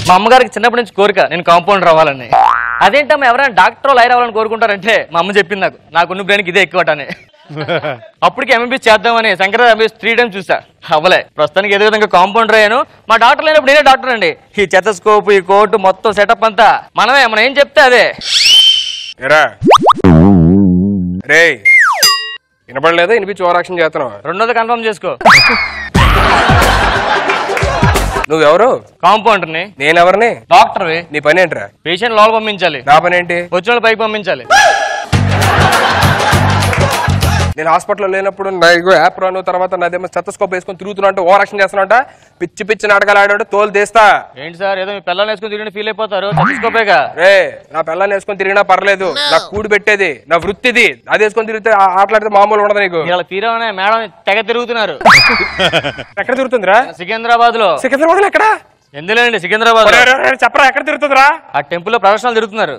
మా అమ్మగారికి చిన్నప్పటి నుంచి కోరిక నేను కాంపౌండర్ అవ్వాలని అదేంటమ్మా ఎవరైనా డాక్టర్ లాయర్ అవ్వాలని కోరుకుంటారంటే మా అమ్మ చెప్పింది నాకు నాకున్న బ్రెయిన్కి ఇదే ఎక్కువ అని అప్పటికి ఎంబీబీఎస్ చేద్దామని శంకర ఎంబీబీఎస్ త్రీ టైమ్స్ చూసా అవ్వలే ప్రస్తుతానికి ఏదో విధంగా కాంపౌండర్ అయ్యాను మా డాక్టర్ లేనప్పుడు నేనే డాక్టర్ అండి ఈ చెతస్కోప్ ఈ కోర్టు మొత్తం సెటప్ అంతా మనమే మనం ఏం చెప్తే అదే ఎరా రే వినపడలేదా వినిపించి ఓవరాక్షన్ చేస్తున్నావు రెండోది కన్ఫర్మ్ చేసుకో నువ్వెవరు కాంపౌండర్ని నేనెవరిని డాక్టర్వి నీ పని ఏంట్రా పేషెంట్ లోపల పంపించాలి నా పని ఏంటి వచ్చిన వాళ్ళు పైకి పంపించాలి నేను హాస్పిటల్లో లేనప్పుడు నా ఇగో యాప్ రాను తర్వాత నాదేమో స్టెతస్కోప్ వేసుకొని తిరుగుతున్నా అంటే ఓవరాక్షన్ చేస్తున్నా పిచ్చి పిచ్చి నాటకాలు ఆడాడు తోలు తీస్తా ఏంటి సార్ ఏదో మీ పిల్లల్ని వేసుకుని తిరిగి ఫీల్ అయిపోతారు చెతస్కోపేగా రే నా పిల్లల్ని వేసుకొని తిరిగినా పర్లేదు నా కూడి పెట్టేది నా వృత్తిది అది వేసుకొని తిరిగితే ఆ- ఆటలాడితే మామూలు ఉండదు నీకు ఇలా తీరమనే మేడం తెగ తిరుగుతున్నారు ఎక్కడ తిరుగుతుందిరా సికింద్రాబాద్ లో సికింద్రాబాద్ ఎక్కడ ఎందులోనండి సికింద్రాబాద్ ఒరే, ఒరే, ఒరే, చెప్పరా ఎక్కడ తిరుగుతుందిరా ఆ టెంపుల్ లో ప్రదర్శనలు తిరుగుతున్నారు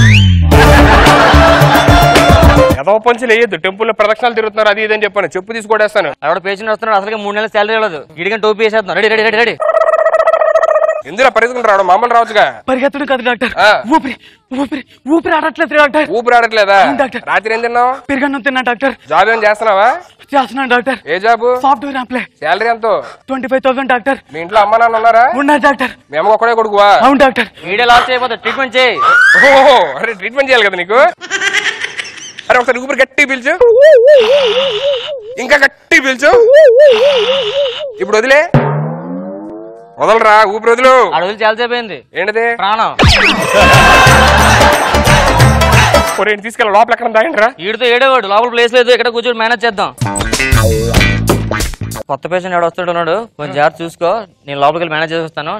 ఎదవ పంచులు వేయద్దు టెంపుల్ లో ప్రదక్షిణాలు తిరుగుతున్నారు అది ఇది అని చెప్పాను చెప్పు తీసుకొడేస్తాను ఆవిడ పేషెంట్ వస్తున్నాడు అసలు మూడు నెలలు శాలరీ ఇవ్వలేదు ఇడిగా టోపీ వేసేస్తున్నాం రెడీ రెడీ రెడీ రెడీ ఎందులో పరిగెత్తుకుని రావడం మామూలు రావచ్చుగా పరిగెత్తడం కాదు డాక్టర్ ఆ. ఊపిరి ఊపిరి ఊపిరి ఆడట్లేదు డాక్టర్ ఊపిరి ఆడట్లేదా డాక్టర్. రాత్రి ఏం తిన్నావు పెరుగన్నం తిన్నా డాక్టర్ జాబ్ ఏం చేస్తున్నావా చేస్తున్నాను డాక్టర్ ఏ జాబు సాఫ్ట్వేర్ అప్లై శాలరీ ఎంతో ట్వంటీ ఫైవ్ థౌసండ్ డాక్టర్ మీ ఇంట్లో అమ్మ నాన్న ఉన్నారా ఉన్నారు డాక్టర్ మీ అమ్మ ఒక్కడే కొడుకువా అవును డాక్టర్ వీడే లాస్ అయిపోతే ట్రీట్మెంట్ చేయి ఓహో అరే ట్రీట్మెంట్ చేయాలి కదా నీకు అరే ఒకసారి ఊపిరి గట్టి పీల్చు ఇంకా గట్టి పీల్చు ఇప్పుడు వదిలే వదలరా ఊపిరి వదులు అడవులు చాలాసేపు అయింది ఏంటిది ప్రాణం ఒరేయ్, తీసుకెళ్ళి లోపల ఎక్కడ దాయండిరా వీడితో ఏడేవాడు లోపల ప్లేస్ లేదు ఇక్కడ కూర్చొని మేనేజ్ చేద్దాం కొత్త పేషెంట్ ఎవడు వస్తాడు కొంచెం జాగ్రత్త చూసుకో నేను లోపలికి వెళ్ళి మేనేజ్ చేస్తాను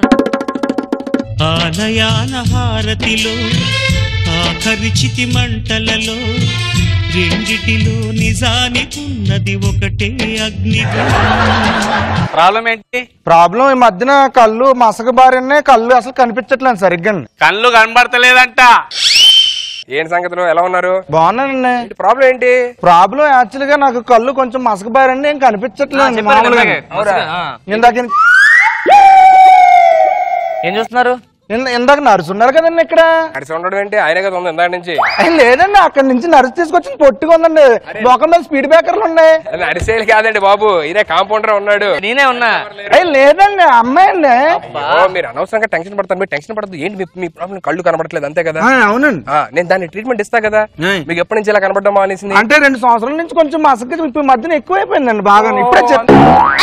ఆలయాల హారతిలో ఆఖరి చితి మంటలలో రెండిటిలో నిజానికున్నది ఒకటే అగ్నిగా ప్రాబ్లం ఏంటి ప్రాబ్లం ఈ మధ్యన కళ్ళు మసక బారినే కళ్ళు అసలు కనిపించట్లేదు సరిగ్గా కళ్ళు కనబడతలేదంట ఏంటి సంగతులు ఎలా ఉన్నారు బాగున్నానండి ప్రాబ్లం ఏంటి ప్రాబ్లం యాక్చువల్ గా నాకు కళ్ళు కొంచెం మసక బారండి ఏం కనిపించట్లేదు చెప్పారు మామూలుగా ఇందాకే. అవురా? ఆ. ఇందాక ఏం చూస్తున్నారు ఇంద- ఇందాక నర్సు ఉన్నారు కదండి ఇక్కడ అడిసి ఉండడం ఏంటి ఆయనే కదా ఉంది ఇందాక నుంచి అయ్య, లేదండి అక్కడి నుంచి నర్సు తీసుకొచ్చి పొట్టుగా ఉందండి బొక్క మీద స్పీడ్ బ్రేకర్లు ఉన్నాయి అది అడిసేలు కాదండి బాబు ఇదే కాంపౌండర్ ఉన్నాడు నేనే ఉన్నా అయ్య లేదండి అమ్మాయి అండి ఓ, మీరు అనవసరంగా టెన్షన్ పడతారు మీరు టెన్షన్ పడద్దు ఏంటి మీ- మీ ప్రాబ్లం కళ్ళు కనబడట్లేదు అంతే కదా ఆ, అవునండి ఆ, నేను దాన్ని ట్రీట్మెంట్ ఇస్తా కదా మీకు ఎప్పటి నుంచి ఇలా కనబడడం మానేసింది అంటే రెండు సంవత్సరాల నుంచి కొంచెం మసక ఇప్పుడు ఈ మధ్యన ఎక్కువైపోయిందండి బాగా ఇప్పుడే చెప్తా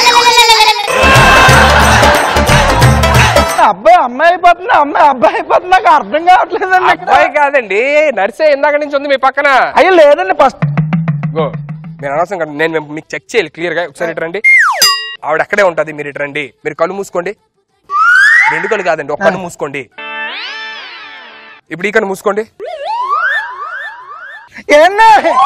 అబ్బాయి అమ్మాయి అయిపోతుంది అమ్మాయి అబ్బాయి అయిపోతుంది నాకు అర్థం కావట్లేదండి ఇక్కడ. అబ్బాయి కాదండి నర్సే ఇందాక నుంచి ఉంది మీ పక్కన అయ్యో లేదండి ఫస్ట్ గో మీరు అనవసరంగా నేను మీకు చెక్ చేయాలి క్లియర్ గా ఒకసారి ఇటు రండి ఆవిడ అక్కడే ఉంటది మీరు ఇటు రండి మీరు కళ్ళు మూసుకోండి రెండు కళ్ళు కాదండి ఒక కన్ను మూసుకోండి ఇప్పుడు ఈ కన్ను మూసుకోండి ఏంటి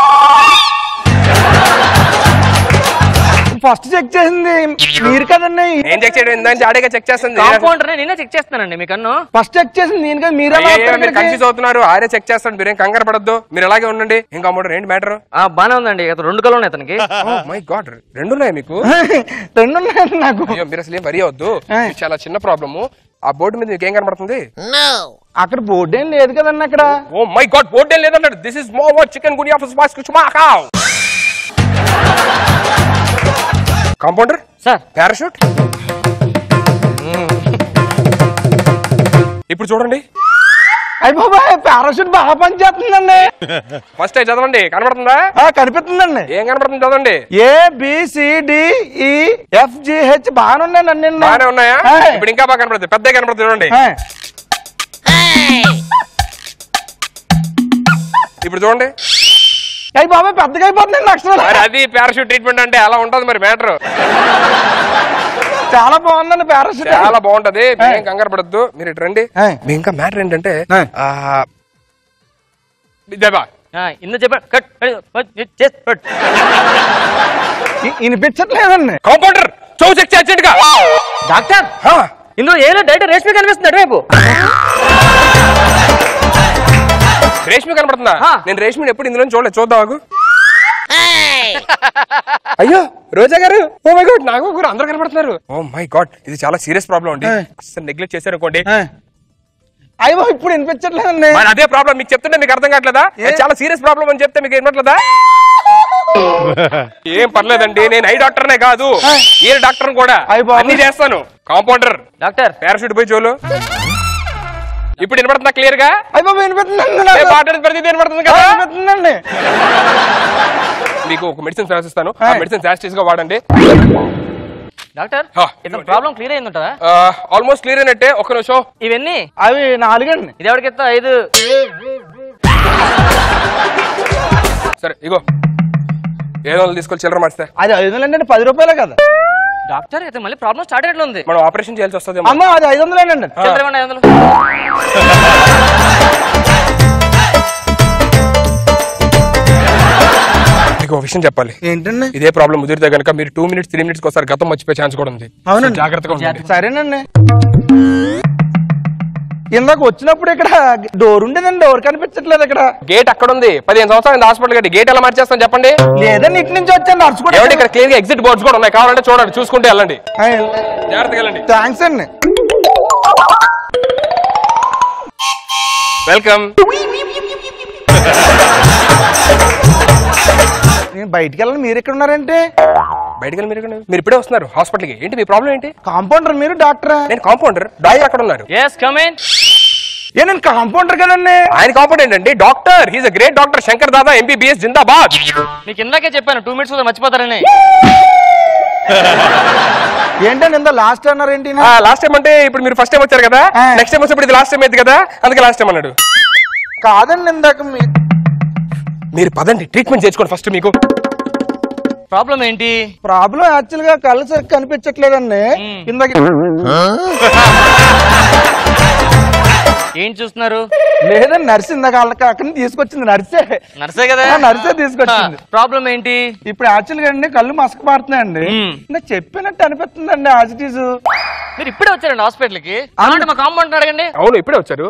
ఫస్ట్ చెక్ చేసింది మీరు కదండి ఏం చెక్ చేయడం ఇందాక నుంచి ఆడేగా చెక్ చేస్తుంది కాంపౌండర్ నేనే చెక్ చేస్తానండి మీ కన్ను ఫస్ట్ చెక్ చేసింది నేను కదా మీరే మీరు కన్ఫ్యూజ్ అవుతున్నారు ఆరే చెక్ చేస్తాడు మీరేం కంగారు పడద్దు మీరు అలాగే ఉండండి ఇంకా అమ్మడు ఏంటి మ్యాటర్ ఆ, బానే ఉందండి ఇక రెండు కళ్ళు ఉన్నాయి అతనికి మై గాడ్ రెండు ఉన్నాయి మీకు రెండు ఉన్నాయండి నాకు అయ్యో మీరు అసలు ఏం వరి అవద్దు ఇది చాలా చిన్న ప్రాబ్లము ఆ బోర్డు మీద మీకు ఏం కనబడుతుంది అక్కడ బోర్డు ఏం లేదు కదండి అక్కడ ఓ మై గాడ్ బోర్డు ఏం లేదన్నాడు this is more chikungunya ఫస్ వాస్ కుచుమాకావ్ కాంపౌండర్ సార్ పారాషూట్ ఇప్పుడు చూడండి అయ్యి బాబాయ్ పారాషూట్ బాగా పనిచేస్తుందండి ఫస్ట్ చదవండి కనబడుతుందా ఆ, కనిపిస్తుందండి ఏం కనబడుతుంది చదవండి A B C D E F G H బాగానే ఉన్నాయండి అన్ని బాగానే ఉన్నాయా ఆ. ఇప్పుడు ఇంకా బాగా కనబడుతుంది పెద్ద కనబడుతుంది చూడండి ఆ. ఇప్పుడు చూడండి అయ్యి బాబాయ్ పెద్దగా అయిపోతుందండి అక్షరాలు మరి అది పారాషూట్ ట్రీట్మెంట్ అంటే అలా ఉంటది మరి మ్యాటర్ చాలా బాగుందండి పారాషూట్ చాలా బాగుంటది ఏం కంగారు పడద్దు మీరు ఇటు రండి ఆ. మీ ఇంకా మ్యాటర్ ఏంటంటే ఆ. ఆ, ఇదేబా. ఆ, ఇందులో చెప్పాడు కట్ కట్, చేసి కట్. ఇ- వినిపించట్లేదండి కాంపౌండర్ చౌ చెక్ చేయండి గా. డాక్టర్ ఆ. ఇందులో ఏదో డైరెక్ట్ రేష్మి కనిపిస్తుంది అటువైపు రేష్మి కనబడుతుందా ఆ. నేను రేష్మిని ఎప్పుడు ఇందులో చూడలేదు చూద్దాం ఆగు. అయ్యో రోజా గారు ఓ మై గాడ్ నాకు కూడా అందరూ కనబడుతున్నారు ఓ మై గాడ్ ఇది చాలా సీరియస్ ప్రాబ్లం అండి ఆ. అసలు నెగ్లెక్ట్ చేశారు అనుకోండి ఆ. అయ్యో ఇప్పుడు వినిపించట్లేదండి మరి అదే ప్రాబ్లం మీకు చెప్తుంటే మీకు అర్థం కావట్లేదా అది చాలా సీరియస్ ప్రాబ్లం అని చెప్తే మీకు ఏమట్లేదా ఏం పర్లేదండి నేను ఐ డాక్టర్నే కాదు ఏ డాక్టర్ కూడా అయ్ బాబోయ్. అన్ని చేస్తాను కాంపౌండర్ డాక్టర్ పారాషూట్ పోయి చూలు ఇప్పుడు వినపడుతుందా క్లియర్ గా అయ్యో వినిపిస్తుందండి ఏ నాకు. పాట ప్రతి వినపడుతుంది ఆ, కదా వినిపిస్తుందండి మీకు ఒక మెడిసిన్ రాసిస్తాను ఆ మెడిసిన్ యాస్టీస్ గా వాడండి డాక్టర్ ఆ, ఇతను ప్రాబ్లం క్లియర్ అయింది ఉంటుందా ఆల్మోస్ట్ క్లియర్ అయినట్టే ఒక్క నిమిషం ఇవన్నీ అవి నాలుగండి ఇది ఎవరికి ఇస్తా ఐదు సరే ఇగో ఏదో ఒకటి తీసుకొని చిల్లర మార్చితే అది ఐదు వందలు అండి పది రూపాయలే కదా డాక్టర్ ఇతను మళ్ళీ ప్రాబ్లం స్టార్ట్ అయినట్లు ఉంది మనం ఆపరేషన్ చేయాల్సి వస్తుంది అమ్మ అది ఐదు వందలేనండి చిల్లర ఇవ్వండి ఐదు వందలు మీకు ఒక విషయం చెప్పాలి ఏంటండి ఇదే ప్రాబ్లం ముదిరితే కనుక మీరు టూ మినిట్స్ త్రీ మినిట్స్ ఒకసారి గతం మర్చిపోయే ఛాన్స్ కూడా ఉంది అవునండి. సో జాగ్రత్తగా ఉండండి సరేనండి ఇందాక వచ్చినప్పుడు ఇక్కడ డోర్ ఉండేదండి డోర్ కనిపించట్లేదు ఇక్కడ గేట్ అక్కడ ఉంది పదిహేను సంవత్సరాలు హాస్పిటల్ గట్టి గేట్ ఎలా మార్చేస్తాం చెప్పండి లేదండి ఇటు నుంచి వచ్చాను నడుచుకుంటూ ఏమంటే ఇక్కడ క్లియర్ గా ఎగ్జిట్ బోర్డ్స్ కూడా ఉన్నాయి కావాలంటే చూడండి చూసుకుంటే వెళ్ళండి జాగ్రత్తగా వెళ్ళండి థ్యాంక్స్ అండి వెల్కమ్ నేను బయటికి వెళ్ళాలి మీరు ఎక్కడ ఉన్నారంటే బయటకు వెళ్ళి మీరు ఎక్కడ ఉన్నారు? మీరు ఇప్పుడే వస్తున్నారు హాస్పిటల్కి ఏంటి మీ ప్రాబ్లం ఏంటి కాంపౌండర్ మీరు డాక్టరా నేను కాంపౌండర్ డాక్టర్ అక్కడ ఉన్నారు ఎస్ కమిన్ ఏ నేను కాంపౌండర్ కదండి ఆయన కాంపౌండర్ ఏంటండి doctor he's a great doctor Shankar Dada MBBS జిందాబాద్ మీకు ఇందాకే చెప్పాను టూ మినిట్స్ మర్చిపోతారని ఏంటండి ఇంత లాస్ట్ అన్నారు ఏంటి లాస్ట్ టైం అంటే ఇప్పుడు మీరు ఫస్ట్ టైం వచ్చారు కదా ఆ. నెక్స్ట్ టైం వచ్చినప్పుడు ఇది లాస్ట్ టైం అయింది కదా అందుకే లాస్ట్ టైం అన్నాడు కాదండి ఇందాక మీ- మీరు పదండి ట్రీట్మెంట్ చేసుకోండి ఫస్ట్ మీకు ప్రాబ్లం ఏంటి ప్రాబ్లం యాక్చువల్ గా కళ్ళు సరిగ్గా కనిపించట్లేదండి మ్మ్. ఇందాక ఏం చూస్తున్నారు లేదండి నర్స్ ఇందాక వాళ్ళకి అక్కడి నుంచి తీసుకొచ్చింది నర్సే నర్సే కదా ఆ, నర్సే తీసుకొచ్చింది ప్రాబ్లం ఏంటి ఇప్పుడు యాక్చువల్ గా అండి కళ్ళు మసక మారుతున్నాయండి మ్మ్. నాకు చెప్పినట్టు అనిపిస్తుందండి యాజ్ ఇట్ ఈజ్ మీరు ఇప్పుడే వచ్చారండి హాస్పిటల్ కి అలాంటి మా కాంపౌండ్ అడగండి అవును ఇప్పుడే వచ్చారు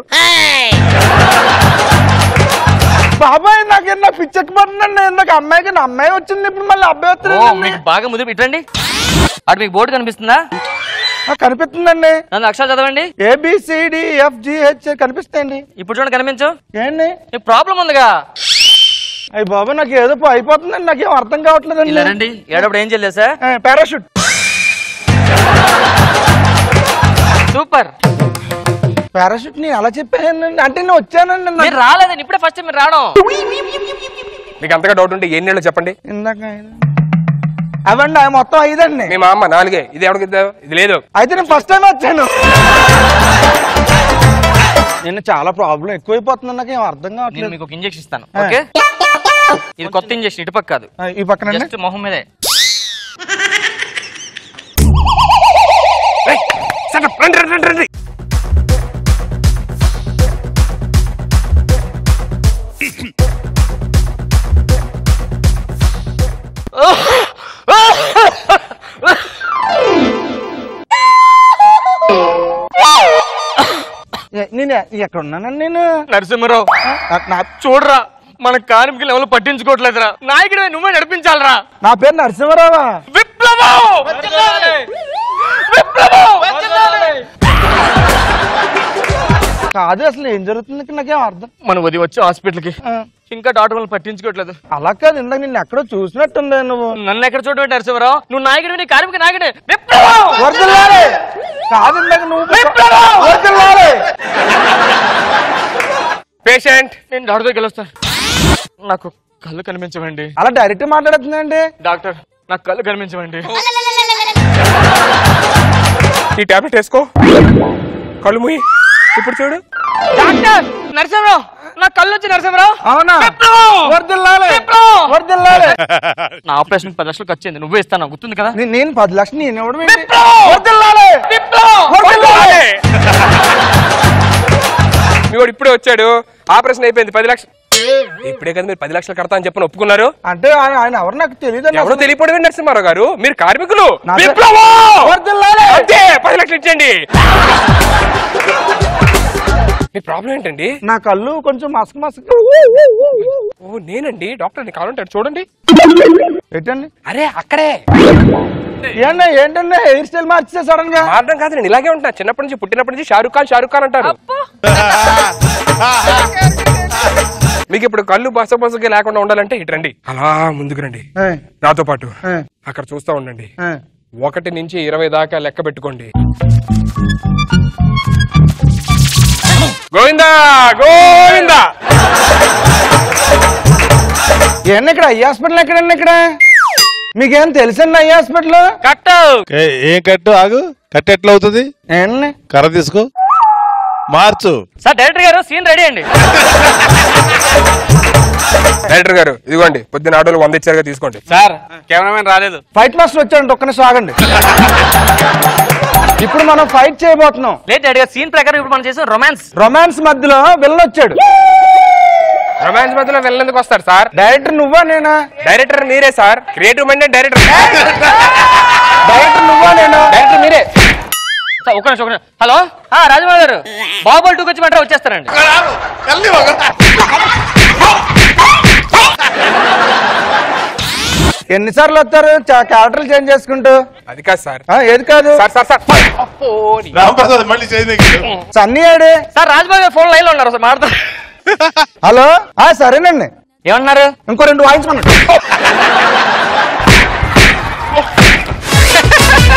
బాబాయ్ నాకు నా పిచ్చెక్కిపోతుందండి ఇందాక అమ్మాయికి నా అమ్మాయి వచ్చింది ఇప్పుడు మళ్ళీ అబ్బాయి ఓ వస్తుంది మీకు బాగా ముదిరి ఇట్రండి అటు మీకు బోర్డు కనిపిస్తుందా కనిపిస్తుందండి నన్ను అక్షరాలు చదవండి ఏబిసిడి ఎఫ్ జిహెచ్ కనిపిస్తాయండి ఇప్పుడు చూడండి కనిపించు ఏంటి మీకు ప్రాబ్లం ఉందిగా అయ్యి బాబా నాకు ఏదో అయిపోతుందండి నాకేం అర్థం ఇలా కావట్లేదండి రండి ఏడప్పుడు ఏం చేయలేదు సార్ పారాషూట్ సూపర్ పారాషూట్ నేను అలా చెప్పానండి అంటే నేను వచ్చానండి నాకు- మీరు రాలేదండి ఇప్పుడే ఫస్ట్ మీరు రావడం మీకు అంతగా డౌట్ ఉంటే ఎన్ని నెలలు చెప్పండి ఇందాక అవండి అవి మొత్తం ఐదండి మీ మా అమ్మ నాలుగే ఇది ఎవరికి ఇది లేదు అయితే నేను ఫస్ట్ టైం వచ్చాను నేను చాలా ప్రాబ్లం ఎక్కువైపోతుంది నాకు ఏం అర్థం నేను కావట్లేదు మీకు ఒక ఇంజెక్షన్ ఇస్తాను ఓకే ఇది కొత్త ఇంజెక్షన్ ఇటుపక్క కాదు ఆ, ఈ పక్కన జస్ట్ మొహం మీదే ఏయ్, shut up. రండి రండి రండి రండి నేను ఎక్కడ ఉన్నానండి నేను నరసింహరావు నా- నా చూడరా మన కార్మికులు ఎవరు పట్టించుకోవట్లేదురా నాయకుడు నువ్వే నడిపించాలరా నా పేరు నరసింహరావా విప్లవం విప్లవం కాదు అసలు ఏం జరుగుతుంది ఇక్కడ నాకేం అర్థం మనం ఉదయం వచ్చి హాస్పిటల్కి ఆ, ఇంకా డాక్టర్ వాళ్ళు పట్టించుకోవట్లేదు అలా కాదు ఇందాక నిన్ను ఎక్కడో చూసినట్టుంది నువ్వు నన్ను ఎక్కడ చూడబెట్టి నరసింహరావు నువ్వు నాయకుడు నీ కార్మిక నాయకుడు విప్లవం వర్దిల్లాలి కాదు ఇందాక నువ్వు విప్లవం! వర్దిల్లాలి పేషెంట్ నేను డాక్టర్ దగ్గరికి వెళ్ళొస్తా నాకు కళ్ళు కనిపించవండి అలా డైరెక్ట్ మాట్లాడుతుందండి డాక్టర్ నాకు కళ్ళు కనిపించవండి ఈ టాబ్లెట్ వేసుకో కళ్ళు మూయి ఇప్పుడు చూడు డాక్టర్ నరసింహరావు నా కళ్ళు వచ్చి నరసింహరావు అవునా విప్లవం! వర్దిల్లాలి విప్లవం! వర్దిల్లాలి నా ఆపరేషన్ పది లక్షలు ఖర్చు అయింది నువ్వే ఇస్తాను గుర్తుంది కదా నే- నేను పది లక్షలు నేను ఇవ్వడం ఏంటి? విప్లవం! వర్దిల్లాలి విప్లవం! వర్దిల్లాలి మీ వాడు ఇప్పుడే వచ్చాడు ఆపరేషన్ అయిపోయింది పది లక్షలు ఇప్పుడే కదా మీరు పది లక్షలు కడతా అని చెప్పని ఒప్పుకున్నారు అంటే ఆయన ఆయన ఎవరు నాకు తెలియదు ఎవరో తెలియపోవడమే నరసింహారావు గారు మీరు కార్మికులు నా పేరు- విప్లవం వర్దిల్లాలి అంతే పది లక్షలు ఇచ్చండి మీ ప్రాబ్లం ఏంటండి నా కళ్ళు కొంచెం మసక మసక ఓ నేనండి డాక్టర్ కావాలంటే అటు చూడండి ఏంటండి అరే అక్కడే ఏంటండి ఏంటండి హెయిర్ స్టైల్ మార్చేసే సడన్ గా మారడం కాదు నేను ఇలాగే ఉంటాను చిన్నప్పటి నుంచి పుట్టినప్పటి నుంచి షారుఖ్ ఖాన్ షారుఖ్ ఖాన్ అంటారు మీకు ఇప్పుడు కళ్ళు బస బసగా లేకుండా ఉండాలంటే ఇటు రండి అలా ముందుకు రండి ఏయ్, నాతో పాటు ఏయ్, అక్కడ చూస్తా ఉండండి ఏయ్. ఒకటి నుంచి ఇరవై దాకా లెక్క పెట్టుకోండి గోవిందా గోవిందా ఏంటి ఇక్కడ ఐ హాస్పిటల్ ఎక్కడండి ఇక్కడ మీకేం తెలుసండి ఐ హాస్పిటల్ కట్ ఏ- ఏం కట్టు ఆగు కట్టు ఎట్లా అవుతుంది ఏండి కర్ర తీసుకో మార్చు సార్ డైరెక్టర్ గారు సీన్ రెడీ అండి డైరెక్టర్ గారు ఇదిగోండి పొద్దున ఆటోలు వంద ఇచ్చారుగా తీసుకోండి సార్ కెమెరామెన్ రాలేదు ఫైట్ మాస్టర్ వచ్చాడండి ఒక్క నిమిషం ఆగండి ఇప్పుడు మనం ఫైట్ చేయబోతున్నాం లేదు డైరెక్టర్ గారు సీన్ ప్రకారం ఇప్పుడు మనం చేసిన రొమాన్స్ రొమాన్స్ మధ్యలో విలన్ వచ్చాడు రొమాన్స్ మధ్యలో వెళ్ళేందుకు వస్తారు సార్ డైరెక్టర్ నువ్వా నేనా డైరెక్టర్ మీరే sir creative mind director director నువ్వా నేనా డైరెక్టర్ మీరే సార్ ఒక నిమిషం ఒక నిమిషం హలో ఆ, రాజమౌళి గారు బాహుబలి టూకి వచ్చి మంటారా వచ్చేస్తారండి ఎన్నిసార్లు వస్తారు క్యారెక్టర్లు చేంజ్ చేసుకుంటూ అది కాదు సార్ ఆ, ఏది కాదు సార్ సార్ సార్ అప్పో, నీ- రామప్రసాద్ మళ్ళీ చేయదు సన్నీ ఆడే సార్ రాజమౌళి గారు ఫోన్ లైన్ లో ఉన్నారు సార్ మాట్లాడతారు హలో ఆ సరేనండి ఏమన్నారు ఇంకో రెండు వాయించమన్నాడు